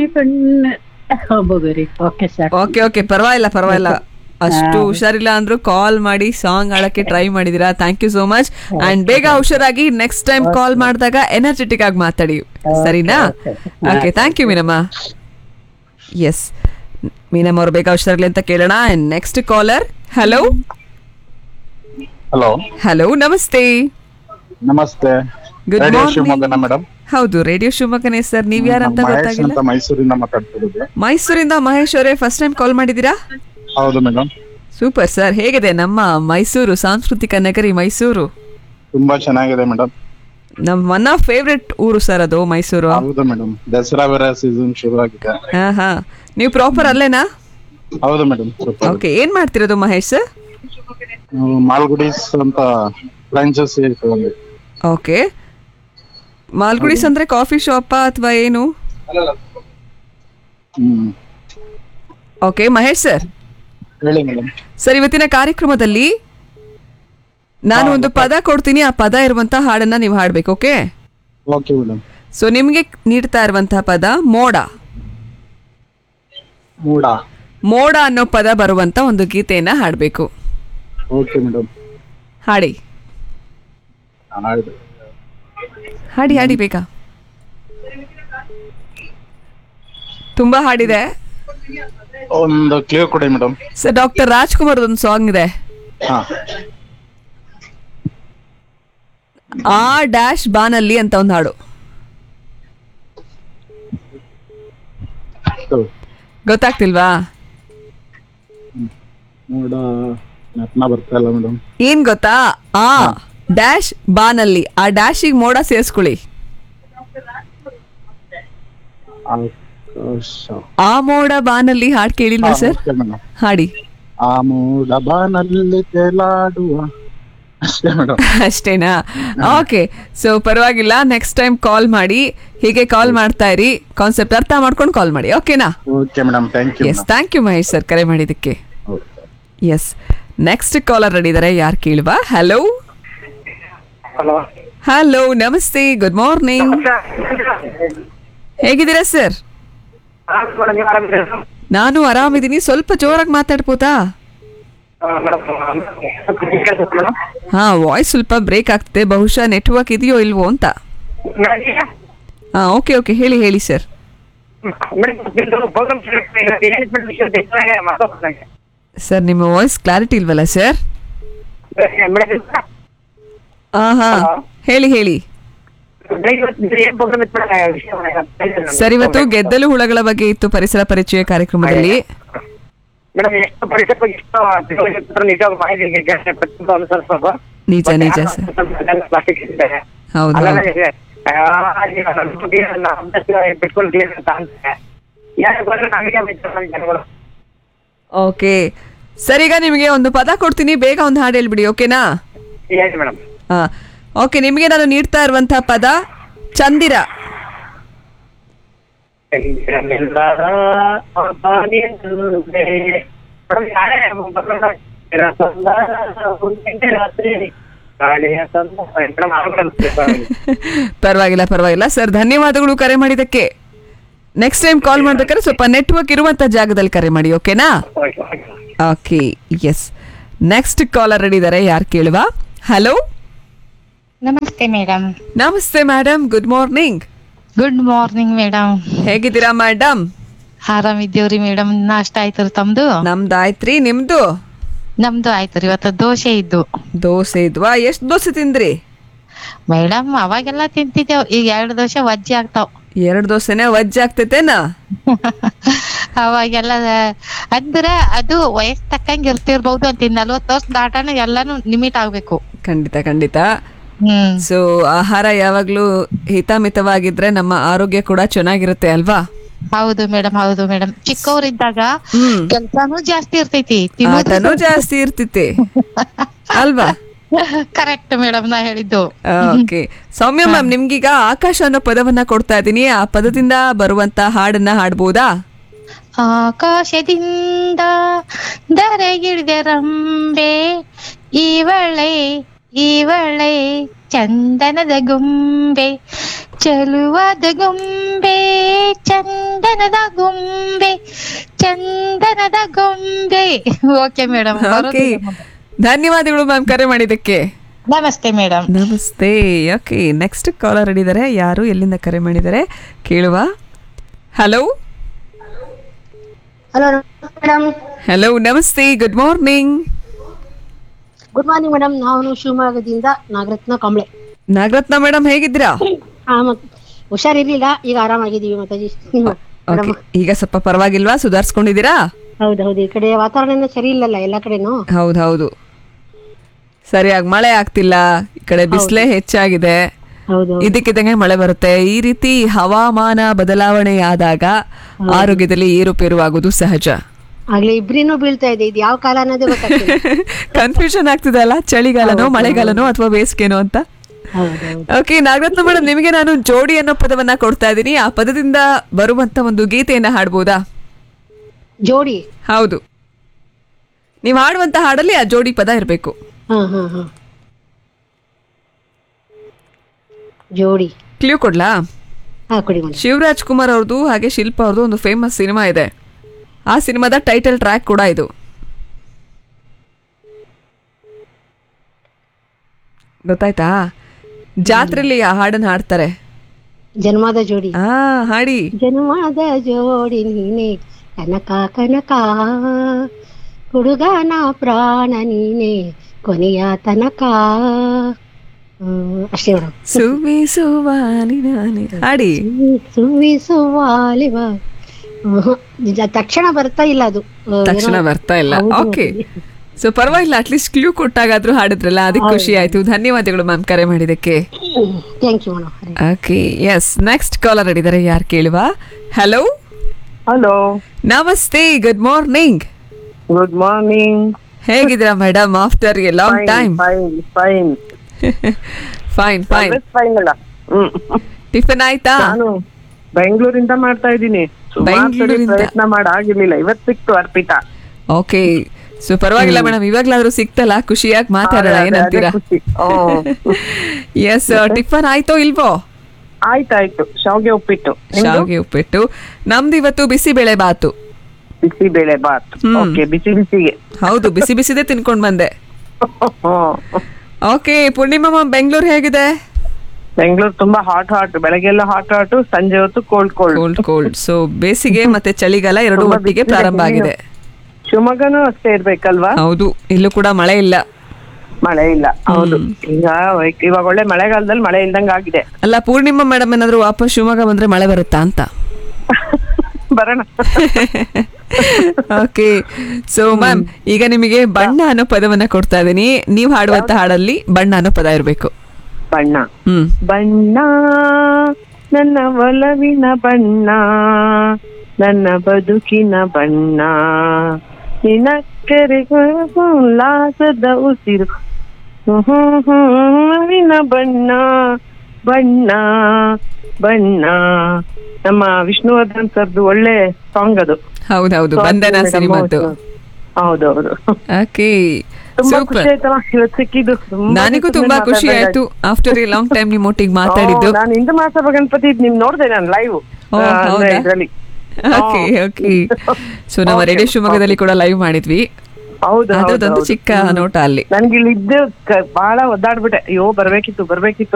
ಕಣ್ಣು ಹೋಗ್ಬೋದ್ರಿ okay sir okay okay ಪರವಾಗಿಲ್ಲ ಪರವಾಗಿಲ್ಲ ಅಷ್ಟು ಹುಷಾರಿಲ್ಲ ಅಂದ್ರೂ ಕಾಲ್ ಮಾಡಿ ಸಾಂಗ್ ಆಡಕ್ಕೆ ಟ್ರೈ ಮಾಡಿದೀರಾ thank you so much and ಬೇಗ ಹುಷಾರಾಗಿ ನೆಕ್ಸ್ಟ್ ಟೈಮ್ ಕಾಲ್ ಮಾಡಿದಾಗ ಎನರ್ಜೆಟಿಕ್ ಆಗಿ ಮಾತಾಡಿ ಸರಿನಾ okay thank you Meenamma yes Meenamma ಅವ್ರು ಬೇಗ ಹುಷಾರಾಗ್ಲಿ ಅಂತ ಕೇಳೋಣ and next caller hello hello hello ನಮಸ್ತೆ ನಮಸ್ತೆ Good ರೇಡಿಯೋ morning. ಶಿವಮೊಗ್ಗನ ಮೇಡಮ್ ಹೌದು ರೇಡಿಯೋ ಶಿವಮೊಗ್ಗನೇ ಸರ್ ನೀವ್ ಯಾರಂತ ಮಹೇಶ್ ಗೊತ್ತಾಗಿಲ್ಲ ಅಂತ ಮೈಸೂರಿಂದ ಮಾತಾಡ್ತಿರೋದು ಮೈಸೂರಿಂದ ಮಹೇಶ್ ಅವರೇ ಫಸ್ಟ್ ಟೈಮ್ ಕಾಲ್ ಮಾಡಿದೀರಾ ಹೌದು ಮೇಡಮ್ ಸೂಪರ್ ಸರ್ ಹೇಗಿದೆ ನಮ್ಮ ಮೈಸೂರು ಸಾಂಸ್ಕೃತಿಕ ನಗರಿ ಮೈಸೂರು ತುಂಬಾ ಚೆನ್ನಾಗಿದೆ ಮೇಡಮ್ ನಮ್ಮ ಒನ್ ಆಫ್ ಫೇವ್ರೆಟ್ ಊರು ಸರ್ ಅದು ಮೈಸೂರು ಹೌದು ಮೇಡಮ್ ದಸರಾ ಬೇರೆ ಸೀಸನ್ ಶುರು ಆಗಿದೆ ಹಾ ಹಾ ನೀವು ಪ್ರಾಪರ್ ಅಲ್ಲೇನಾ ಹೌದು ಮೇಡಮ್ ಸೂಪರ್ ಓಕೆ ಏನ್ ಮಾಡ್ತಿರೋದು ಮಹೇಶ್ ಸರ್ ಮಾಲ್ಗುಡೀಸ್ ಅಂತ ಫ್ರಾಂಚೈಸಿ ಒಂದು ಓಕೆ ಮಾಲ್ಗುಡೀಸ್ ಅಂದ್ರೆ ಕಾಫಿ ಶಾಪ ಅಥವಾ ಏನು ಹ್ಮ್ ಓಕೆ ಮಹೇಶ್ ಸರ್ ಹೇಳಿ ಮೇಡಮ್ ಸರ್ ಇವತ್ತಿನ ಕಾರ್ಯಕ್ರಮದಲ್ಲಿ ನಾನು ಒಂದು ಪದ ಕೊಡ್ತೀನಿ ಆ ಪದ ಇರುವಂತ ಹಾಡನ್ನ ನೀವು ಹಾಡ್ಬೇಕು ಓಕೆ ಓಕೆ ಮೇಡಮ್ ಸೊ ನಿಮ್ಗೆ ನೀಡ್ತಾ ಇರುವಂತಹ ಪದ ಮೋಡ ಮೂಡ ಮೋಡ ಅನ್ನೋ ಪದ ಬರುವಂತ ಒಂದು ಗೀತೆಯನ್ನ ಹಾಡ್ಬೇಕು ಓಕೆ ಮೇಡಮ್ ಹಾಡಿ ಆಯ್ತು ಹಾಡಿ ಹಾಡಿ ಬೇಗ ತುಂಬಾ ಹಾಡಿದೆ ಒಂದು ಕ್ಲಿಯರ್ ಕೊಡಿ ಮೇಡಮ್ ಸರ್ ಡಾಕ್ಟರ್ ರಾಜ್ಕುಮಾರ್ ಒಂದು ಸಾಂಗ್ ಇದೆ ಹಾ ಆ ಡ್ಯಾಶ್ ಬಾನಲ್ಲಿ ಅಂತ ಒಂದು ಹಾಡು ಇದು, ಗೊತ್ತಾಗ್ತಿಲ್ವಾ ಮೂಡ ನೆಪ್ನ ಬರ್ತಾ ಇಲ್ಲ ಮೇಡಮ್ ಏನ್ ಗೊತ್ತಾ ಆ ಡ್ಯಾಶ್ ಬಾನಲ್ಲಿ ಆ ಡ್ಯಾಶಿಗೆ ಮೋಡ ಸೇರಿಸ್ಕೊಳ್ಳಿ ಆಕಾಶ ಆ ಮೋಡ ಬಾನಲ್ಲಿ ಹಾಡ್ ಕೇಳಿಲ್ವಾ ಸರ್ ಓಕೆ ಮೇಡಮ್ ಹಾಡಿ ಆ ಮೂಡ ಬಾನಲ್ಲಿ ತೇಲಾಡುವ ಅಷ್ಟೇ ಮೇಡಮ್ ಅಷ್ಟೇನಾ ಓಕೆ ಸೊ ಪರವಾಗಿಲ್ಲ ನೆಕ್ಸ್ಟ್ ಟೈಮ್ ಕಾಲ್ ಮಾಡಿ ಹೀಗೆ ಕಾಲ್ ಮಾಡ್ತಾ ಇರಿ ಕಾನ್ಸೆಪ್ಟ್ ಅರ್ಥ ಮಾಡ್ಕೊಂಡು ಕಾಲ್ ಮಾಡಿ ಓಕೆನಾ okay madam thank you yes thank you Mahesh sir ಕರೆ ಮಾಡಿದ್ದಕ್ಕೆ okay yes next caller ready ಇದಾರೆ ಯಾರು ಕೇಳುವ ಹಲೋ ಹಲೋ ಹಲೋ ನಮಸ್ತೆ ಗುಡ್ ಮಾರ್ನಿಂಗ್ ಹೇಗಿದ್ದೀರಾ ಸರ್ ನೀವು ಆರಾಮಿದ್ದೀರಾ ನಾನು ಆರಾಮಿದ್ದೀನಿ ಸ್ವಲ್ಪ ಜೋರಾಗಿ ಮಾತಾಡ್ಬೋದಾ ಮೇಡಮ್ ಹಾ ವಾಯ್ಸ್ ಸ್ವಲ್ಪ ಬ್ರೇಕ್ ಆಗ್ತಿದೆ ಬಹುಶಃ ನೆಟ್ವರ್ಕ್ ಇದೆಯೋ ಇಲ್ವೋ ಅಂತ ಹಾ ಓಕೆ ಓಕೆ ಹೇಳಿ ಹೇಳಿ ಸರ್ ಸರ್ ನಿಮ್ಮ ವಾಯ್ಸ್ ಕ್ಲಾರಿಟಿ ಇಲ್ವಲ್ಲ ಸರ್ ಹಾ ಹಾ ಹೇಳಿ ಹೇಳಿ ಸರ್ ಇವತ್ತು ಗೆದ್ದಲು ಹುಳಗಳ ಬಗ್ಗೆ ಇತ್ತು ಪರಿಸರ ಪರಿಚಯ ಕಾರ್ಯಕ್ರಮದಲ್ಲಿ ಮೇಡಮ್ ಎಷ್ಟು ಪರಿಸರ ಬಗ್ಗೆ ಎಷ್ಟು ನಿಜವಾಗ ಮಾಹಿತಿ ಪ್ರತಿಯೊಂದು ಅನುಸರಿಸ್ಬೇಕು ನಿಜ ನಿಜ ಸರ್ ಪ್ಲಾಸ್ಟಿಕ್ ಇದೆ ಹೌದು ಅಲ್ಲೆಲ್ಲ ಹೌದು. ಇದೆ ಬಿಟ್ಕೊಂಡು ಅಂತ ಅಂತಾರೆ ಯಾರು ಬಂದ್ರೆ ನಮಗೆ ಬಿಡ್ತಾರೆ ಜನಗಳು ಓಕೆ ಸರ್ ಈಗ ನಿಮಗೆ ಒಂದು ಪದ ಕೊಡ್ತೀನಿ ಬೇಗ ಒಂದು ಹಾಡು ಹೇಳ್ಬಿಡಿ ಓಕೆನಾ ಹೇಳಿ ಮೇಡಮ್ ಹಾ ಓಕೆ ನಿಮಗೆ ನಾನು ನೀಡ್ತಾ ಇರುವಂತಹ ಪದ ಚಂದಿರ ಪರವಾಗಿಲ್ಲ ಪರವಾಗಿಲ್ಲ ಸರ್ ಧನ್ಯವಾದಗಳು ಕರೆ ಮಾಡಿದ್ದಕ್ಕೆ ನೆಕ್ಸ್ಟ್ ಟೈಮ್ ಕಾಲ್ ಮಾಡ್ಬೇಕಾದ್ರೆ ಸ್ವಲ್ಪ ನೆಟ್ವರ್ಕ್ ಇರುವಂತ ಜಾಗದಲ್ಲಿ ಕರೆ ಮಾಡಿ ಓಕೆನಾ okay yes next caller ready ಇದ್ದಾರೆ ಯಾರು ಕೇಳುವ ಹಲೋ ನಮಸ್ತೆ ಮೇಡಮ್ ನಮಸ್ತೆ madam good morning good morning madam ಹೇಗಿದ್ದೀರಾ ಮೇಡಮ್ ಆರಾಮಿದ್ದೀವ್ರಿ ಮೇಡಮ್ ನಾಷ್ಟ ಆಯ್ತು ತಮ್ದು ನಮ್ದು ಆಯ್ತ್ರಿ ನಿಮ್ದು ನಮ್ದು ಆಯ್ತು ಇವತ್ತು ದೋಸೆ ಇದ್ದು ದೋಸೆ ಇದ್ವಾ ಎಷ್ಟು ದೋಸೆ ತಿಂದ್ರಿ ಮೇಡಮ್ ಅವಾಗೆಲ್ಲ ತಿಂತಿದ್ದೇವ್ ಈಗ ಎರಡು ದೋಸೆ ವಜ್ಜಿ ಆಗ್ತಾವ್ ಎರಡು ದೋಸೆನೆ ವಜ್ಜೆ ಆಗ್ತೈತೇನಾ ಅವಾಗೆಲ್ಲ ಅಂದ್ರೆ ಅದು ವಯಸ್ಸ್ ತಕ್ಕಂಗ್ ಇರ್ತಿರ್ಬಹುದು ಅಂತೀನಿ ನಲ್ವತ್ತು ವರ್ಷ ದಾಟನ ಎಲ್ಲಾನು ಲಿಮಿಟ್ ಆಗ್ಬೇಕು ಖಂಡಿತ ಖಂಡಿತ ಹ್ಮ್ ಸೊ ಆಹಾರ ಯಾವಾಗ್ಲೂ ಹಿತಮಿತವಾಗಿದ್ರೆ ನಮ್ಮ ಆರೋಗ್ಯ ಕೂಡ ಚೆನ್ನಾಗಿರುತ್ತೆ ಅಲ್ವಾ ಹೌದು ಮೇಡಮ್ ಹೌದು ಮೇಡಮ್ ಚಿಕ್ಕವರಿದ್ದಾಗ ಹ್ಮ್ ಕೆಲ್ಸಾನು ಜಾಸ್ತಿ ಇರ್ತೈತಿ ಆಟನೂ ಜಾಸ್ತಿ ಇರ್ತಿತ್ತೆ ಅಲ್ವಾ ಕರೆಕ್ಟ್ ಮೇಡಮ್ ನಾ ಹೇಳಿದ್ದು ಓಕೆ ಸೌಮ್ಯ ಮ್ಯಾಮ್ ನಿಮ್ಗೀಗ ಆಕಾಶ ಅನ್ನೋ ಪದವನ್ನ ಕೊಡ್ತಾ ಇದ್ದೀನಿ ಆ ಪದದಿಂದ ಬರುವಂತ ಹಾಡನ್ನ ಹಾಡ್ಬೋದಾ ಆಕಾಶದಿಂದ ದರೆಗಿಳಿದ ರಂಬೆ ಇವಳೆ ಇವಳೆ ಚಂದನದ ಗೊಂಬೆ ಚಲುವಾದ ಗೊಂಬೆ ಚಂದ ಚಂದನದ ಗೊಂಬೆ ಚಂದನದ ಗೊಂಬೆ ಓಕೆ ಮೇಡಮ್ ಓಕೆ ಧನ್ಯವಾದಗಳು ಮ್ಯಾಮ್ ಕರೆ ಮಾಡಿದ್ದಕ್ಕೆ ನಮಸ್ತೆ ಮೇಡಮ್ ನಮಸ್ತೆ ಓಕೆ ನೆಕ್ಸ್ಟ್ ಕಾಲರ್ ಹಿಡಿದರೆ ಯಾರು ಎಲ್ಲಿಂದ ಕರೆ ಮಾಡಿದ್ದಾರೆ ಕೇಳುವ ಹಲೋ ಹಲೋ ಮೇಡಮ್ ಹಲೋ ನಮಸ್ತೆ good morning good morning madam ನಾನು ಶಿವಮೊಗ್ಗದಿಂದ ನಾಗರತ್ನ ಕಂಬಳೆ ನಾಗರತ್ನ ಮೇಡಮ್ ಹೇಗಿದ್ದೀರಾ ಹಾ ಮತ್ ಹುಷಾರಿರ್ಲಿಲ್ಲ ಈಗ ಆರಾಮಾಗಿದ್ದೀವಿ ಮಾತಾಜಿ ಮೇಡಮ್ ಓಕೆ ಈಗ ಸ್ವಲ್ಪ ಪರವಾಗಿಲ್ವಾ ಸುಧಾರಿಸ್ಕೊಂಡಿದ್ದೀರಾ ಹೌದೌದು ಈ ಕಡೆ ವಾತಾವರಣ ಸರಿ ಇಲ್ಲಲ್ಲ ಎಲ್ಲಾ ಕಡೆನೂ ಹೌದು ಹೌದು ಸರಿಯಾಗಿ ಮಳೆ ಆಗ್ತಿಲ್ಲ ಈ ಕಡೆ ಬಿಸಿಲೇ ಹೆಚ್ಚಾಗಿದೆ ಹೌದು ಇದಕ್ಕಿದ್ದಂಗೆ ಮಳೆ ಬರುತ್ತೆ ಈ ರೀತಿ ಹವಾಮಾನ ಬದಲಾವಣೆ ಆದಾಗ ಆರೋಗ್ಯದಲ್ಲಿ ಏರುಪೇರು ಆಗೋದು ಸಹಜ ಆಗ್ಲೇ ಇಬ್ರಿನೂ ಬೀಳ್ತಾ ಇದೆ ಇದು ಯಾವ ಕಾಲ ಅನ್ನೋದೇ ಗೊತ್ತಾಗ್ತಿಲ್ಲ ಕನ್ಫ್ಯೂಷನ್ ಆಗ್ತಿದೆ ಅಲ್ಲ ಚಳಿಗಾಲನೋ ಮಳೆಗಾಲನೋ ಅಥವಾ ಬೇಸಿಗೆನೋ ಅಂತ ಹೌದೌದು ಓಕೆ ನಾಗರತ್ನ ಮೇಡಮ್ ನಿಮಗೆ ನಾನು ಜೋಡಿ ಅನ್ನೋ ಪದವನ್ನ ಕೊಡ್ತಾ ಇದ್ದೀನಿ ಆ ಪದದಿಂದ ಬರುವಂತ ಒಂದು ಗೀತೆಯನ್ನ ಹಾಡ್ಬೋದಾ ಜೋಡಿ ಹೌದು ನೀವು ಹಾಡುವಂತ ಹಾಡಲ್ಲಿ ಆ ಜೋಡಿ ಪದ ಇರಬೇಕು ಹಾ ಹಾ ಹಾ ಜೋಡಿ ಕ್ಲೂ ಕೊಡ್ಲಾ ಹಾ ಕೊಡಿ ಮೇಡಮ್ ಶಿವರಾಜ್ ಕುಮಾರ್ ಅವ್ರದ್ದು ಹಾಗೆ ಶಿಲ್ಪ ಅವ್ರದ್ದು ಒಂದು ಫೇಮಸ್ ಸಿನಿಮಾ ಇದೆ ಆ ಸಿನಿಮಾದ ಟೈಟಲ್ ಟ್ರ್ಯಾಕ್ ಕೂಡ ಇದು ಗೊತ್ತಾಯ್ತಾ ಜಾತ್ರೆಯಲ್ಲಿ ಆ ಹಾಡನ್ನ ಹಾಡ್ತಾರೆ ಜನ್ಮದ ಜೋಡಿ ಆ ಹಾಡಿ ಜನ್ಮದ ಜೋಡಿ ನೀನೆ ಕನಕ ಕನಕ ಹುಡುಗನ ಪ್ರಾಣ ನೀನೆ ಕೊನೆಯ ತನಕ ಹ್ಮ್, ಅಷ್ಟೇ ಮೇಡಮ್ ಸುವಿ ಸುವಾನಿ ನಾನಿ. ಹಾಡಿ ಸುವಿಸುವಾಲಿವ ತಕ್ಷಣ ಬರ್ತಾ ಇಲ್ಲ ಅದು ಆ, ತಕ್ಷಣ ಏನೋ- ಬರ್ತಾ ಇಲ್ಲ ಹೌದು. ಓಕೆ ಸೊ ಪರವಾಗಿಲ್ಲ ಅಟ್ಲೀಸ್ಟ್ ಕ್ಲೂ ಕೊಟ್ಟಾಗಾದ್ರೂ ಹಾಡಿದ್ರಲ್ಲ ಅದಕ್ಕೆ ಖುಷಿ ಆಯ್ತು ಧನ್ಯವಾದಗಳು ಮ್ಯಾಮ್ ಕರೆ ಮಾಡಿದಕ್ಕೆ thank you madam okay yes next caller ಹಿಡಿದರೆ ಯಾರು ಕೇಳುವ ಹಲೋ ಹಲೋ ನಮಸ್ತೆ ಗುಡ್ ಮಾರ್ನಿಂಗ್ ಗುಡ್ ಮಾರ್ನಿಂಗ್ ಹೇಗಿದ್ದೀರಾ madam after a long time fine fine fine fine fine ಅಲ್ಲ ಹ್ಮ್ ಟಿಫನ್ ಆಯ್ತಾ ನಾನು ಬೆಂಗಳೂರಿಂದ ಮಾಡ್ತಾ ಇದ್ದೀನಿ ಸುಮಾರು ಸರಿ ಬೆಂಗಳೂರಿಂದ? ಪ್ರಯತ್ನ ಮಾಡಿ ಆಗಿರ್ಲಿಲ್ಲ ಇವತ್ತು ಸಿಕ್ತು ಅರ್ಪಿತಾ ಓಕೆ ಸೊ ಪರವಾಗಿಲ್ಲ ಮೇಡಮ್ ಇವಾಗ್ಲಾದ್ರೂ ಸಿಕ್ತಲ್ಲ ಖುಷಿಯಾಗಿ ಮಾತಾಡೋಣ ಅದೇ, ಅದೇ ಏನಂತೀರಾ ಖುಷಿ. ಹ್ಮ್. ಎಸ್ ಟಿಫನ್ ಆಯ್ತೋ ಇಲ್ವೋ ಆಯ್ತಾಯ್ತು ಶಾವ್ಗೆ ಉಪ್ಪಿಟ್ಟು ನಿಮ್ದು? ಶಾವಿಗೆ ಉಪ್ಪಿಟ್ಟು ನಮ್ದು ಇವತ್ತು ಬಿಸಿಬೇಳೆ ಬಾತು ಬಿಸಿ ಬೇಳೆ ಬಾತ್ ಹ್ಮ್. ಓಕೆ ಬಿಸಿ ಬಿಸಿಗೆ ಹೌದು ಬಿಸಿ ಬಿಸಿದೇ ತಿನ್ಕೊಂಡ್ ಬಂದೆ hmm. Okay Purnima ma'am Bengaluru ಹೇಗಿದೆ ಬೆಂಗಳೂರು ತುಂಬಾ ಹಾಟ್ ಹಾಟ್ ಬೆಳಗ್ಗೆಲ್ಲ ಹಾಟ್ ಹಾಟ್ ಸಂಜೆ ಹೊತ್ತು cold cold cold cold so ಬೇಸಿಗೆ ಮತ್ತೆ ಚಳಿಗಾಲ ಎರಡು ತುಂಬಾ ಒಟ್ಟಿಗೆ ಬಿಸಿಲಿದೆ ಪ್ರಾರಂಭ ಆಗಿದೆ ಶಿವಮೊಗ್ಗನೂ ಅಷ್ಟೇ ಇರ್ಬೇಕಲ್ವಾ ಹೌದು ಇಲ್ಲೂ ಕೂಡ ಮಳೆ ಇಲ್ಲ ಮಳೆ ಇಲ್ಲ ಹೌದು ಈಗ ಇವಾಗ ಒಳ್ಳೆ ಮಳೆಗಾಲದಲ್ಲಿ ಮಳೆ ಇಲ್ದಂಗ ಆಗಿದೆ ಅಲ್ಲ ಪೂರ್ಣಿಮಾ ಮೇಡಮ್ ಏನಾದ್ರು ವಾಪಸ್ ಶಿವಮೊಗ್ಗ ಬಂದ್ರೆ ಮಳೆ ಬರುತ್ತಾ ಅಂತ ಬರೋಣ ಓಕೆ ಸೊ ಮ್ಯಾಮ್ ಈಗ ನಿಮಗೆ ಬಣ್ಣ ಅನ್ನೋ ಪದವನ್ನ ಕೊಡ್ತಾ ಇದೀನಿ ನೀವು ಹಾಡುವಂತ ಹಾಡಲ್ಲಿ ಬಣ್ಣ ಅನ್ನೋ ಪದ ಇರಬೇಕು ಬಣ್ಣ ಹ್ಮ್ ಬಣ್ಣ ನನ್ನ ಒಲವಿನ ಬಣ್ಣ ನನ್ನ ಬದುಕಿನ ಬಣ್ಣ ನಿನಕ್ಕರೆಗೂ ಉಲ್ಲಾಸದ ಉಸಿರು ಹೂವಿನ ಬಣ್ಣ ಬಣ್ಣ ಬಣ್ಣ ನಮ್ಮ ವಿಷ್ಣುವರ್ಧನ್ ಸರ್ದು ಒಳ್ಳೆ ಸಾಂಗ್ ಅದು ಹೌದೌದು ಬಂಧನ ಸಿನಿಮಾದ್ದು ಹೌದೌದು ಓಕೆ ತುಂಬಾ ಸೂಪರ್ ಖುಷಿ ಆಯ್ತಲ್ಲ ಇವತ್ತು ಸಿಕ್ಕಿದ್ದು ತುಂಬಾ ನನಗೂ ದಿವ್ಸದ ತುಂಬಾ ಮೇಲೆ ಖುಷಿ ಮಾತಾಡ್ದಾಗ ಆಯ್ತು ಆಫ್ಟರ್ ಎ ಲಾಂಗ್ ಟೈಮ್ ನಿಮ್ಮೊಟ್ಟಿಗೆ ಮಾತಾಡಿದ್ದು ನಾನು ಹಿಂದೂ ಮಹಾಸಭಾ ಗಣಪತಿ ನಿಮ್ ನೋಡ್ದೆ ನಾನು ಲೈವ್ ಓ, ಹೌದಾ? ಇದ್ರಲ್ಲಿ ಓಕೆ ಓಕೆ ಸೊ ನಮ್ಮ Okay, ರೇಡಿಯೋ ಶಿವಮೊಗ್ಗದಲ್ಲಿ ಕೂಡ ಲೈವ್ ಮಾಡಿದ್ವಿ ಹೌದು ಅದೊಂದು ಚಿಕ್ಕ ನೋಟ ಅಲ್ಲಿ ನನ್ಗೆ ಇಲ್ಲಿ ಇದ್ದು ಕ- ಬಹಳ ಒದ್ದಾಡ್ಬಿಟ್ಟೆ ಅಯ್ಯೋ ಬರ್ಬೇಕಿತ್ತು ಬರ್ಬೇಕಿತ್ತು